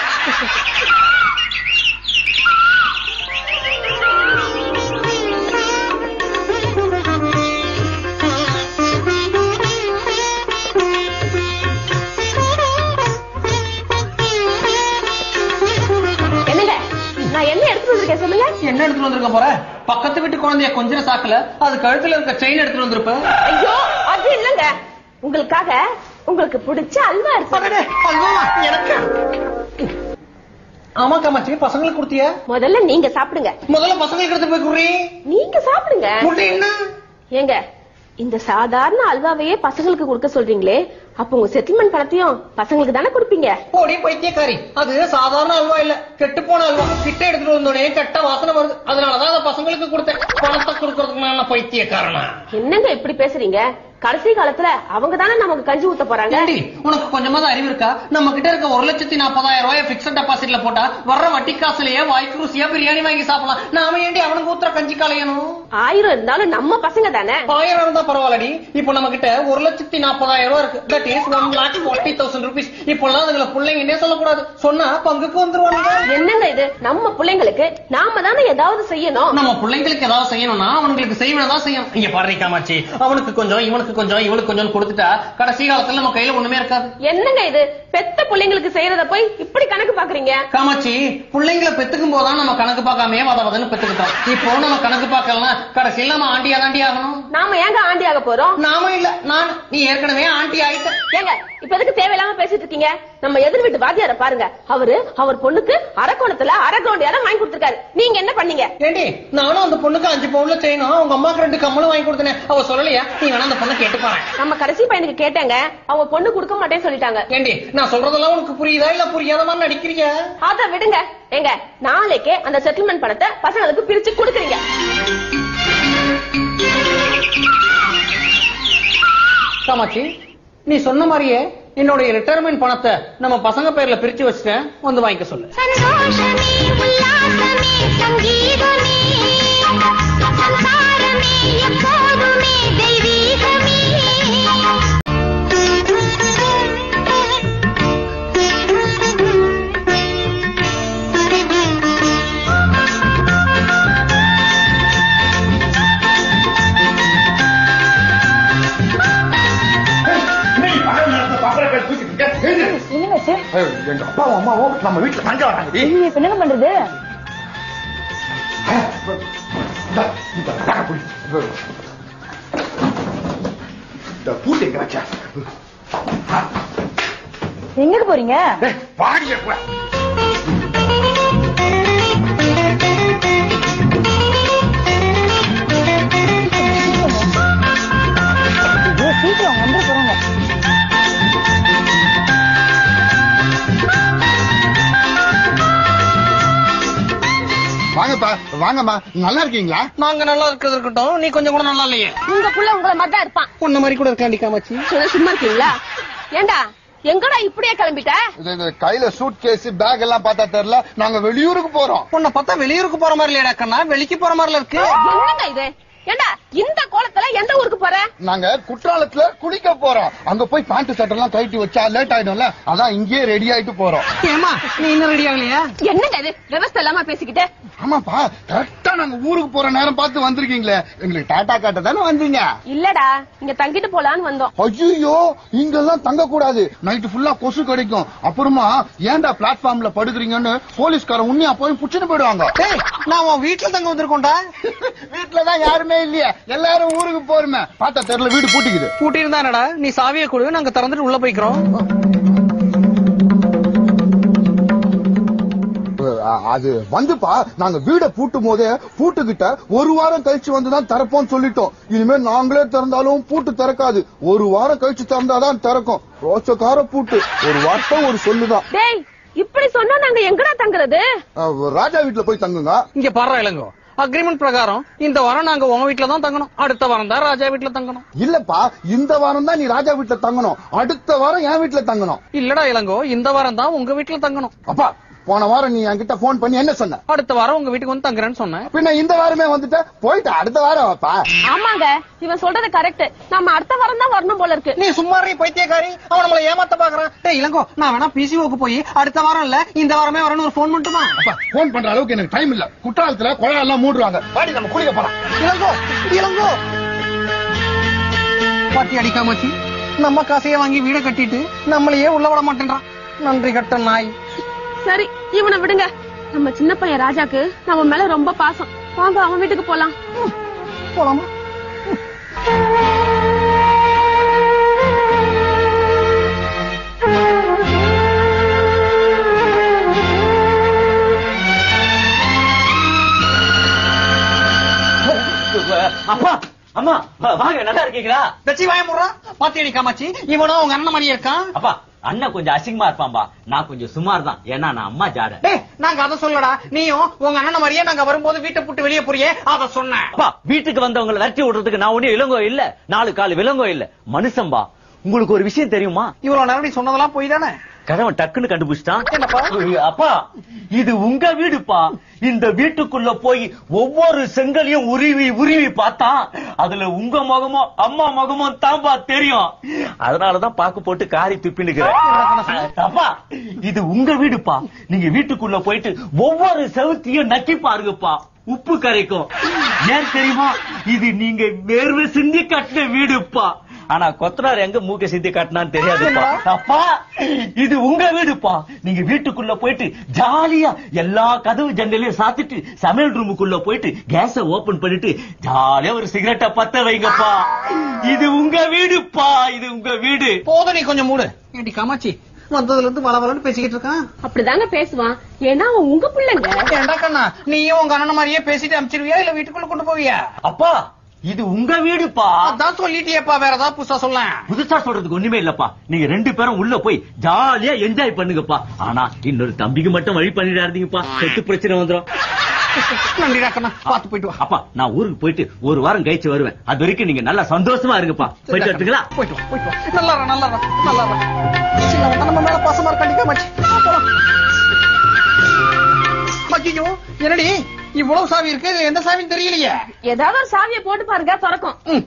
என்னங்க நான் என்ன எடுத்துட்டு வந்திருக்கேன் சொல்லுங்க என்ன எடுத்துட்டு வந்திருக்க போற பக்கத்து வீட்டு குழந்தைய கொஞ்ச சாக்குல அது கழுத்துல இருக்க செயின் எடுத்துட்டு வந்திருப்ப ஐயோ அது இல்லங்க உங்களுக்காக உங்களுக்கு பிடிச்ச அல்வா இருக்கு அடடே, அல்வாவா? எனக்கு ஆமா காமாச்சி பசங்களுக்கு கொடுத்தியா முதல்ல நீங்க சாப்பிடுங்க முதல்ல பசங்களுக்கு எடுத்து போய் குடுறி நீங்க சாப்பிடுங்க முட்டை என்ன ஏங்க இந்த சாதாரண அல்வாவையே பசங்களுக்கு கொடுக்க சொல்றீங்களே அப்ப உங்க செட்டில்மெண்ட் பணத்தையும் பசங்களுக்கு தானே கொடுப்பீங்க போடி பைத்தியக்காரி அது சாதாரண அல்வா இல்ல கெட்டு போன அல்வா கிட்ட எடுத்துட்டு வந்தோடனே கெட்ட வாசனை வருது அதனாலதான் அதை பசங்களுக்கு கொடுத்தேன் பணத்தை கொடுக்கறதுக்கு நான் பைத்தியக்காரனா என்னங்க இப்படி பேசுறீங்க கடைசி காலத்துல அவங்க தானே நமக்கு கஞ்சி ஊத்த போறாங்க ஏண்டி உனக்கு கொஞ்சமாவது அறிவு இருக்கா நம்ம கிட்ட இருக்க ஒரு லட்சத்தி நாற்பதாயிரம் ரூபாய் பிக்சட் டெபாசிட்ல போட்டா வர்ற வட்டி காசுலயே வாய்க்கு ருசியா பிரியாணி வாங்கி சாப்பிடலாம் நாம ஏண்டி அவனுக்கு ஊத்துற கஞ்சி கலையணும் ஆயிரம் இருந்தாலும் நம்ம பசங்க தானே ஆயிரம் இருந்தா பரவாயில்லடி இப்போ நம்ம கிட்ட ஒரு லட்சத்தி நாற்பதாயிரம் ரூபாய் இருக்கு that is one lakh forty thousand rupees இப்பெல்லாம் அதுல பிள்ளைங்கன்னே சொல்லக்கூடாது சொன்னா பங்குக்கு வந்துருவாங்க என்னங்க இது நம்ம பிள்ளைங்களுக்கு நாம தானே ஏதாவது செய்யணும் நம்ம பிள்ளைங்களுக்கு ஏதாவது செய்யணும்னா அவனுங்களுக்கு செய்வனதான் செய்யணும் இங்க பாரு காமாச்சி அவனுக்கு கொஞ்சம் இவனுக்கு கொஞ்சம் இவனுக்கு கொஞ்சம் கொடுத்துட்டா கடைசி காலத்துல நம்ம கையில ஒண்ணுமே இருக்காது என்னங்க இது பெத்த பிள்ளைங்களுக்கு செய்யறத போய் இப்படி கணக்கு பாக்குறீங்க காமாட்சி பிள்ளைங்களை பெத்துக்கும் போதுதான் நம்ம கணக்கு பார்க்காமயே வத வதன்னு பெத்துக்கிட்டோம் இப்போ நம்ம கணக்கு பார்க்கலாம் கடைசியில் நம்ம ஆண்டியா தாண்டி ஆகணும் நாம ஏங்க ஆண்டி ஆக போறோம் நாம இல்ல நான் நீ ஏற்கனவே ஆண்டி ஆயிட்ட ஏங்க இப்ப எதுக்கு தேவையில்லாம பேசிட்டு இருக்கீங்க நம்ம எதிர் வீட்டு வாத்தியார பாருங்க அவரு அவர் பொண்ணுக்கு அரக்கோணத்துல அரை கிரவுண்ட் இடம் வாங்கி கொடுத்திருக்காரு நீங்க என்ன பண்ணீங்க ஏண்டி நானும் அந்த பொண்ணுக்கு அஞ்சு பவுன்ல செய்யணும் அவங்க அம்மாக்கு ரெண்டு கம்மலும் வாங்கி கொடுத்தேன் அவ சொல்லலையா நீ வேணா அந்த பொண்ணை கேட்டு பாரு நம்ம கடைசி பையனுக்கு கேட்டாங்க அவங்க பொண்ணு கொடுக்க மாட்டேன்னு சொல்லிட்டாங்க ஏண்டி நான் சொல்றதெல்லாம் உனக்கு புரியுதா இல்ல புரியாத மாதிரி நடிக்கிறீங்க அத விடுங்க ஏங்க நாளைக்கே அந்த செட்டில்மெண்ட் பணத்தை பசங்களுக்கு பிரிச்சு கொடுக்குறீங்க காமாட்சி நீ சொன்ன மாதிரியே என்னுடைய ரிட்டையர்மெண்ட் பணத்தை நம்ம பசங்க பேர்ல பிரிச்சு வச்சுட்டேன் வந்து வாங்கிக்க சொல்லு சந்தோஷமே உல்லாசமே சங்கீதமே சம்சாரமே எப்போதுமே தெய்வீகமே எங்க அப்பாவும் அம்மாவும் நம்ம வீட்டுல தங்க வராங்க இப்ப என்ன பண்றது இந்த பூட்டு எங்க வச்ச எங்க போறீங்க பாடிய கூட ஐயோ, சீக்கிரம் வந்துட போறாங்க வாங்கப்பா வாங்கம்மா நல்லா இருக்கீங்களா நாங்க நல்லா இருக்கிறது இருக்கட்டும் நீ கொஞ்சம் கூட நல்லா இல்லையே உங்க புள்ள உங்களை மாதிரி தான் இருப்பான் உன்ன மாதிரி கூட இருக்காண்டி காமாட்சி சும்மா சும்மா இருக்கீங்களா ஏண்டா எங்கடா இப்படியே கிளம்பிட்ட இது இந்த கையில சூட் கேஸ் பேக் எல்லாம் பார்த்தா தெரியல நாங்க வெளியூருக்கு போறோம் உன்னை பார்த்தா வெளியூருக்கு போற மாதிரி இல்லையாடா கண்ணா வெளிக்கு போற மாதிரில இருக்கு என்னங்க இது ஏண்டா இந்த கோலத்துல எந்த ஊருக்கு போற நாங்க குற்றாலத்துல குளிக்க போறோம் அங்க போய் பேண்ட் சட்டை எல்லாம் கழட்டி வச்சா லேட் ஆயிடும்ல அதான் இங்கேயே ரெடி ஆயிட்டு போறோம் ஏமா நீ இன்னும் ரெடி ஆகலையா என்னங்க இது விவசாய இல்லாம பேசிக்கிட்டு ஆமாப்பா கரெக்டா நாங்க ஊருக்கு போற நேரம் பார்த்து வந்திருக்கீங்களே எங்களுக்கு டாடா காட்ட தானே வந்தீங்க இல்லடா இங்க தங்கிட்டு போலான்னு வந்தோம் ஐயோ இங்கெல்லாம் தங்க கூடாது நைட்டு ஃபுல்லா கொசு கிடைக்கும் அப்புறமா ஏன்டா பிளாட்ஃபார்ம்ல படுக்கிறீங்கன்னு போலீஸ்காரன் உன்னையா போய் புடிச்சுட்டு போயிடுவாங்க டேய் நான் உன் வீட்டுல தங்க வந்திருக்கோம்டா வீட்டுலதான் யாருமே இல்லையா எல்லாரும் ஊருக்கு போருமே பார்த்தா தெரியல வீடு பூட்டிக்குது பூட்டி இருந்தானடா நீ சாவியை கொடு நாங்க திறந்துட்டு உள்ள போய்க்கிறோம் அ- அது வந்துப்பா நாங்க வீட பூட்டும் போதே பூட்டுக்கிட்ட ஒரு வாரம் கழிச்சு வந்துதான் திறப்போம் சொல்லிட்டோம் இனிமே நாங்களே திறந்தாலும் பூட்டு திறக்காது ஒரு வாரம் கழிச்சு திறந்தாதான் திறக்கும் ரோச்சக்கார பூட்டு ஒரு வார்த்தை ஒரு சொல்லுதான் டேய் இப்படி சொன்னா நாங்க எங்கடா தங்குறது அ, ராஜா வீட்டுல போய் தங்குங்க இங்க பாரு இளங்கோ அக்ரிமெண்ட் பிரகாரம் இந்த வாரம் நாங்க உங்க வீட்டுல தான் தங்கணும் அடுத்த வாரம் தான் ராஜா வீட்டுல தங்கணும் இல்லப்பா இந்த வாரம் தான் நீ ராஜா வீட்டுல தங்கணும் அடுத்த வாரம் என் வீட்டுல தங்கணும் இல்லடா இளங்கோ இந்த வாரம் தான் உங்க வீட்டுல தங்கணும் அப்பா போன வாரம் நீ என்கிட்ட போன் பண்ணி என்ன சொன்ன அடுத்த வாரம் உங்க வீட்டுக்கு வந்து தங்குறேன்னு சொன்னேன் பின்ன இந்த வாரமே வந்துட்ட போயிட்டு அடுத்த வாரம் வாப்பா ஆமாங்க இவன் சொல்றது கரெக்ட் நம்ம அடுத்த வாரம் தான் வரணும் போல இருக்கு நீ சும்மா இரு, பைத்தியக்காரி அவன் நம்மள ஏமாத்த பாக்குறான் டேய் இளங்கோ நான் வேணா பிசிஓக்கு போய் அடுத்த வாரம் இல்ல இந்த வாரமே வரணும் ஒரு போன் மட்டுமா அப்பா போன் பண்ற அளவுக்கு எனக்கு டைம் இல்ல குற்றாலத்துல குழா எல்லாம் மூடுவாங்க வாடி நம்ம குளிக்க போலாம் இளங்கோ இளங்கோ பாட்டி அடிக்காமச்சி நம்ம காசைய வாங்கி வீட கட்டிட்டு நம்மளையே உள்ள விட மாட்டேன்றான் நன்றி கட்ட நாய் சரி இவனை விடுங்க நம்ம சின்ன பையன் ராஜாக்கு நம்ம மேல ரொம்ப பாசம் வாங்க அவன் வீட்டுக்கு போலாம் போலாமா அப்பா அம்மா வாங்க நல்லா இருக்கீங்களா தச்சி வாய முடுறா பாத்தியடி காமாச்சி இவனும் உங்க அண்ணன் மாதிரியே இருக்கான் அப்பா அண்ணன் கொஞ்சம் அசிங்கமா இருப்பான்பா நான் கொஞ்சம் சுமார் தான் ஏன்னா நான் அம்மா ஜாட டேய் நாங்க அதை சொல்லடா நீயும் உங்க அண்ணன் மாதிரியே நாங்க வரும்போது வீட்டை விட்டு வெளியே போறியே அத சொன்னேன் அப்பா வீட்டுக்கு வந்தவங்களை விரட்டி விடுறதுக்கு நான் ஒண்ணு இளங்கோ இல்ல நாலு கால் விலங்கோ இல்ல மனுஷன்பா உங்களுக்கு ஒரு விஷயம் தெரியுமா இவ்வளவு நேரம் நீ சொன்னதெல்லாம் போய் தானே கதவன் டக்குன்னு கண்டுபிடிச்சிட்டான் என்னப்பா? அப்பா இது உங்க வீடுப்பா இந்த வீட்டுக்குள்ள போய் ஒவ்வொரு செங்கலையும் உருவி உருவி பார்த்தா அதுல உங்க முகமும் அம்மா முகமும் தான்பா தெரியும் அதனாலதான் பாக்கு போட்டு காரி துப்பினுக்கிறேன் அப்பா இது உங்க வீடுப்பா நீங்க வீட்டுக்குள்ள போயிட்டு ஒவ்வொரு செவுத்தையும் நக்கி பாருங்கப்பா உப்பு கரைக்கும் ஏன் தெரியுமா இது நீங்க வேர்வை சிந்தி கட்டின வீடுப்பா ஆனா கொத்தனார் எங்க மூக்க சிந்தி கட்டினான்னு தெரியாதுப்பா அப்பா இது உங்க வீடுப்பா நீங்க வீட்டுக்குள்ள போயிட்டு ஜாலியா எல்லா கதவு ஜன்னலையும் சாத்திட்டு சமையல் ரூமுக்குள்ள போயிட்டு கேஸ ஓபன் பண்ணிட்டு ஜாலியா ஒரு சிகரெட்டை பத்த வைங்கப்பா இது உங்க வீடுப்பா இது உங்க வீடு போதும் நீ கொஞ்சம் மூடு ஏடி காமாச்சி வந்ததுல இருந்து வள வளன்னு பேசிக்கிட்டு இருக்கான் அப்படிதாங்க பேசுவான் ஏன்னா அவன் உங்க பிள்ளைங்க ஏண்டா கண்ணா நீயும் உங்க அண்ணன் மாதிரியே பேசிட்டு அமிச்சிருவியா இல்ல வீட்டுக்குள்ள கொண்டு போவியா அப்பா இது உங்க வீடுப்பா அதான் சொல்லிட்டியேப்பா வேற ஏதாவது புதுசா சொல்ல புதுசா சொல்றதுக்கு ஒண்ணுமே இல்லப்பா நீங்க ரெண்டு பேரும் உள்ள போய் ஜாலியா என்ஜாய் பண்ணுங்கப்பா ஆனா இன்னொரு தம்பிக்கு மட்டும் வழி பண்ணிடாதீங்கப்பா சொத்து பிரச்சனை வந்துரும் நன்றிடா கண்ணா பாத்து போயிட்டு வா அப்பா நான் ஊருக்கு போயிட்டு ஒரு வாரம் கழிச்சு வருவேன் அது வரைக்கும் நீங்க நல்லா சந்தோஷமா இருங்கப்பா போயிட்டு வரட்டுங்களா போயிட்டு வா போயிட்டு வா நல்லா இரு, நல்லா இரு, நல்லா இரு. சின்னவன் தான் நம்ம மேல பாசமா இருக்காண்டி காமாச்சி வா, போலாம். ஐயோ என்னடி இவ்வளவு சாவி இருக்கு இதுல எந்த சாவின்னு தெரியலையே ஏதாவது ஒரு சாவியை போட்டு பாருங்க திறக்கும் ம்.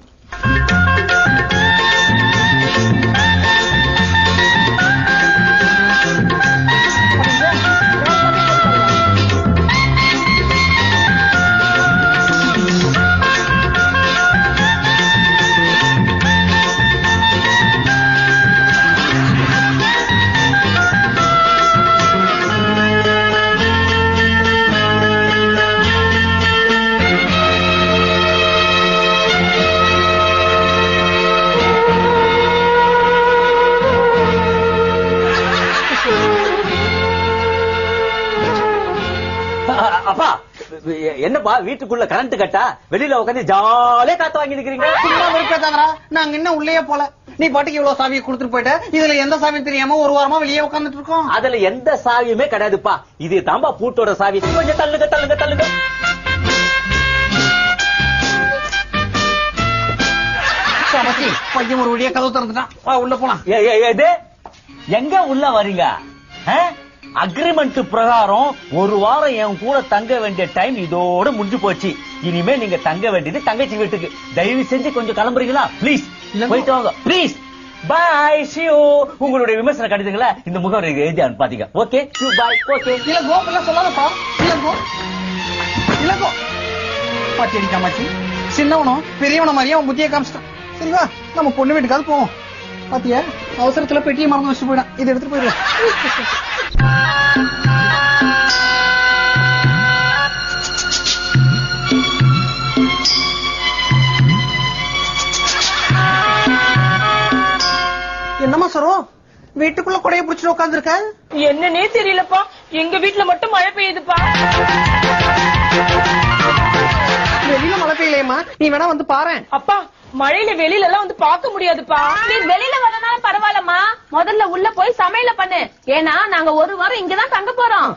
அ- அப்பா எ- என்னப்பா வீட்டுக்குள்ள கரண்ட் கட்டா வெளியில உட்காந்து ஜாலியா காத்து வாங்கி நிக்கிறீங்க சும்மா வெறுப்பேத்தாதடா நாங்க இன்னும் உள்ளேயே போல நீ பாட்டுக்கு இவ்வளவு சாவியை கொடுத்துட்டு போயிட்ட இதுல எந்த சாவியும் தெரியாம ஒரு வாரமா வெளியே உட்கார்ந்துட்டு இருக்கோம் அதுல எந்த சாவியுமே கிடையாதுப்பா இது தாம்பா பூட்டோட சாவி கொஞ்சம் தள்ளுங்க தள்ளுங்க தள்ளுங்க காமாட்சி பையன் ஒரு வழியா கதவு திறந்துட்டான் வா உள்ள போலாம் ஏ, ஏ, ஏ, இது எங்க உள்ள வரீங்க அக்ரிமெண்ட் பிரகாரம் ஒரு வாரம் என் கூட தங்க வேண்டிய டைம் இதோட முடிஞ்சு போச்சு இனிமே நீங்க தங்க வேண்டியது தங்கச்சி வீட்டுக்கு தயவு செஞ்சு கொஞ்சம் கிளம்புறீங்களா ப்ளீஸ் இல்லங்க. போயிட்டு வாங்க ப்ளீஸ் பாய் ஷியூ உங்களுடைய விமர்சன கடிதங்களை இந்த முகவரி எழுதி அனுப்பாதீங்க ஓகே பாய் ஓகே இளங்கோ எல்லாம் சொல்லாதப்பா இளங்கோ இளங்கோ பாத்தியடி காமாட்சி சின்னவனும் பெரியவன மாதிரியே அவன் புத்தியை காமிச்சிட்டான் சரி வா நம்ம பொண்ணு வீட்டுக்காவது போவோம் பாத்தியா அவசரத்துல பெட்டியை மறந்து வச்சுட்டு போயிடான் இதை எடுத்துட்டு போயிடுவோம் என்னம்மா சரோ வீட்டுக்குள்ள கொடைய பிடிச்சிட்டு உட்காந்துருக்க என்னன்னே தெரியலப்பா எங்க வீட்ல மட்டும் மழை பெய்யுதுப்பா வெளியில மழை பெய்யலையம்மா நீ வேணா வந்து பாரேன் அப்பா மழையில வெளியில எல்லாம் வந்து பார்க்க முடியாதுப்பா நீ வெளியில வரனாலும் பரவாயில்லம்மா முதல்ல உள்ள போய் சமையல பண்ணு ஏன்னா நாங்க ஒரு வாரம் இங்கதான் தங்க போறோம்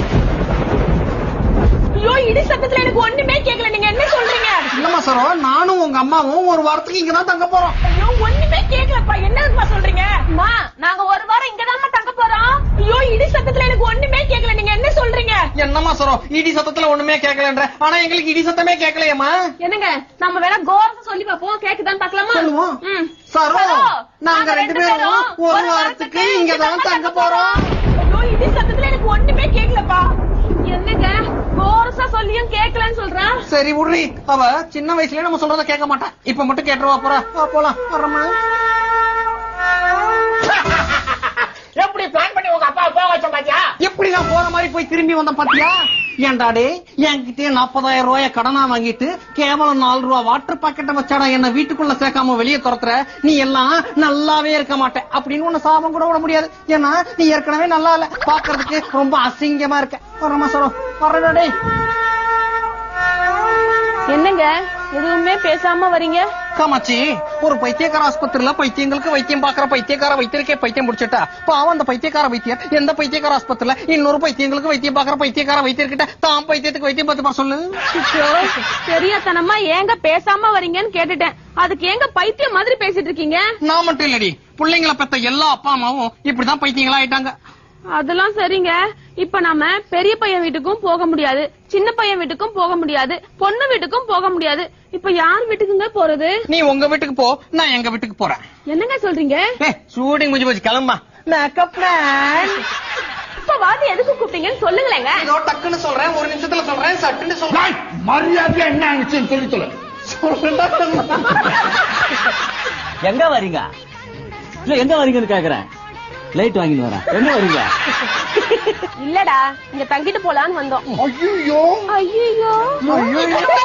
ஐயோ இடி சத்தத்துல எனக்கு ஒண்ணுமே கேட்கல நீங்க என்ன சொல்றீங்க இல்லம்மா சரோ நானும் உங்க அம்மாவும் ஒரு வாரத்துக்கு இங்கதான் தங்க போறோம் ஐயோ ஒண்ணுமே கேட்கலப்பா என்னப்பா சொல்றீங்க அம்மா நாங்க ஒரு வாரம் இங்கதான் தங்க போறோம் ஐயோ இடி சத்தத்துல எனக்கு ஒண்ணுமே கேட்கல நீங்க என்ன சொல்றீங்க என்னம்மா சரோ இடி சத்தத்துல ஒண்ணுமே கேட்கலன்ற ஆனா எங்களுக்கு இடி சத்தமே கேட்கலையேம்மா என்னங்க நம்ம வேணா கோரத்தை சொல்லி பாப்போம் கேக்குதான்னு பாக்கலாமா சொல்லுவோம் ம். சரோ சரோ, நாங்க ரெண்டு பேரும் ஒரு வாரத்துக்கு இங்கதான் தங்க போறோம் ஐயோ இடி சத்தத்துல எனக்கு ஒண்ணுமே கேட்கலப்பா என்னங்க கோரசா சொல்லியும் கேக்கலன்னு சொல்றான் சரி விடுறி அவ சின்ன வயசுலயே நம்ம சொல்றத கேட்க மாட்டான் இப்ப மட்டும் கேட்டுருவா போறா வா போலாம் வர்றோமா எப்படி பிளான் பண்ணி உங்க அப்பா போக வச்ச பாத்தியா எப்படி நான் போற மாதிரி போய் திரும்பி வந்தேன் பாத்தியா ஏன்டா டே என்கிட்டயே நாற்பதாயிரம் ரூபாய கடனா வாங்கிட்டு கேவலம் நாலு ரூபா வாட்டர் பாக்கெட்டை வச்சாடா என்ன வீட்டுக்குள்ள சேர்க்காம வெளியே துரத்துற நீ எல்லாம் நல்லாவே இருக்க மாட்ட அப்படின்னு உன்னை சாபம் கூட விட முடியாது ஏன்னா நீ ஏற்கனவே நல்லா இல்ல பாக்குறதுக்கு ரொம்ப அசிங்கமா இருக்க வர்றமா சொல்றோம் வர்றடா டேய் என்னங்க எதுவுமே பேசாம வரீங்க காமாச்சி ஒரு பைத்தியக்கார ஆஸ்பத்திரியில பைத்தியங்களுக்கு வைத்தியம் பாக்குற பைத்தியக்கார வைத்தியருக்கே பைத்தியம் முடிச்சிட்டா பாவம் அந்த பைத்தியக்கார வைத்தியர் எந்த பைத்தியக்கார ஆஸ்பத்திரியில இன்னொரு பைத்தியங்களுக்கு வைத்தியம் பாக்குற பைத்தியக்கார வைத்தியர்கிட்ட தாம் பைத்தியத்துக்கு வைத்தியம் பார்த்து பார சொல்லு ஐயோ, பெரியத்தனமா ஏங்க பேசாம வரீங்கன்னு கேட்டுட்டேன் அதுக்கு ஏங்க பைத்தியம் மாதிரி பேசிட்டு இருக்கீங்க நான் மட்டும் இல்லடி பிள்ளைங்களை பெத்த எல்லா அப்பா அம்மாவும் இப்படிதான் பைத்தியங்களா ஆயிட்டாங்க அதெல்லாம் சரிங்க இப்ப நாம பெரிய பையன் வீட்டுக்கும் போக முடியாது சின்ன பையன் வீட்டுக்கும் போக முடியாது பொண்ணு வீட்டுக்கும் போக முடியாது இப்ப யார் வீட்டுக்குங்க போறது நீ உங்க வீட்டுக்கு போ நான் எங்க வீட்டுக்கு போறேன் என்னங்க சொல்றீங்க ஷூட்டிங் முடிஞ்சு போச்சு கிளம்பா மேக்கப் இப்ப வாதி எதுக்கு கூப்பிட்டீங்கன்னு சொல்லுங்களேங்க இதோ டக்குன்னு சொல்றேன் ஒரு நிமிஷத்துல சொல்றேன் சட்டுன்னு சொல்றேன் மரியாதையா என்ன ஆச்சுன்னு சொல்லி சொல்லு எங்க வரீங்க இல்ல எங்க வரீங்கன்னு கேக்குறேன் லைட் வாங்கிட்டு வரேன் எங்க வரீங்க இல்லடா இங்க தங்கிட்டு போலான்னு வந்தோம் ஐயோ ஐயோ ஐயோ